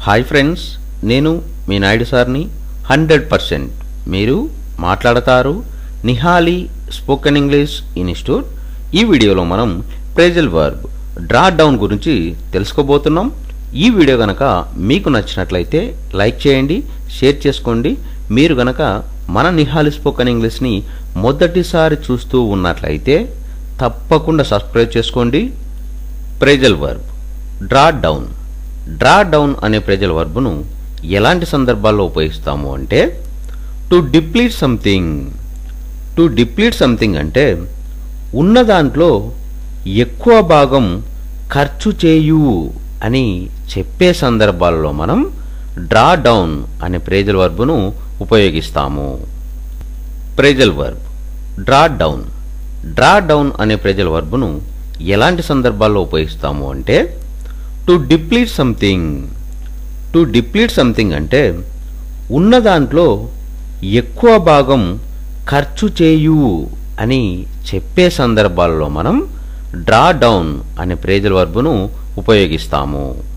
hi friends నేను మీ నాయుడు సార్ని hundred percent మీరు మాట్లాడతారు నిహాలి స్పోకెన్ ఇంగ్లీష్ ఇన్స్టిట్యూట్ ఈ వీడియోలో మనం ప్రేజల్ వర్బ్ డ్రా డౌన్ గురించి తెలుసుకోబోతున్నాం ఈ వీడియో గనక మీకు నచ్చినట్లయితే లైక్ చేయండి షేర్ చేసుకోండి మీరు గనక మన నిహాలి స్పోకెన్ ఇంగ్లీష్ని మొదటిసారి చూస్తూ ఉన్నట్లయితే తప్పకుండా సబ్స్క్రైబ్ చేసుకోండి phrasal verb draw down draw down అనే ప్రేజల్ వర్బ్ను ఎలాంటి సందర్భాల్లో ఉపయోగిస్తాము అంటే to deplete something to deplete something అంటే ఉన్న దాంట్లో ఎక్కువ భాగం ఖర్చు చేయు అని చెప్పే సందర్భాల్లో మనం డ్రా డౌన్ అనే ప్రేజల్ వర్బ్ను ఉపయోగిస్తాము phrasal verb draw down draw down అనే ప్రేజల్ వర్బ్ను ఎలాంటి సందర్భాల్లో ఉపయోగిస్తాము అంటే to deplete something to deplete something అంటే ఉన్న దాంట్లో ఎక్కువ భాగం ఖర్చు చేయు అని చెప్పే సందర్భాల్లో మనం డ్రా డౌన్ అనే ప్రేజల్ వర్బ్ను ఉపయోగిస్తాము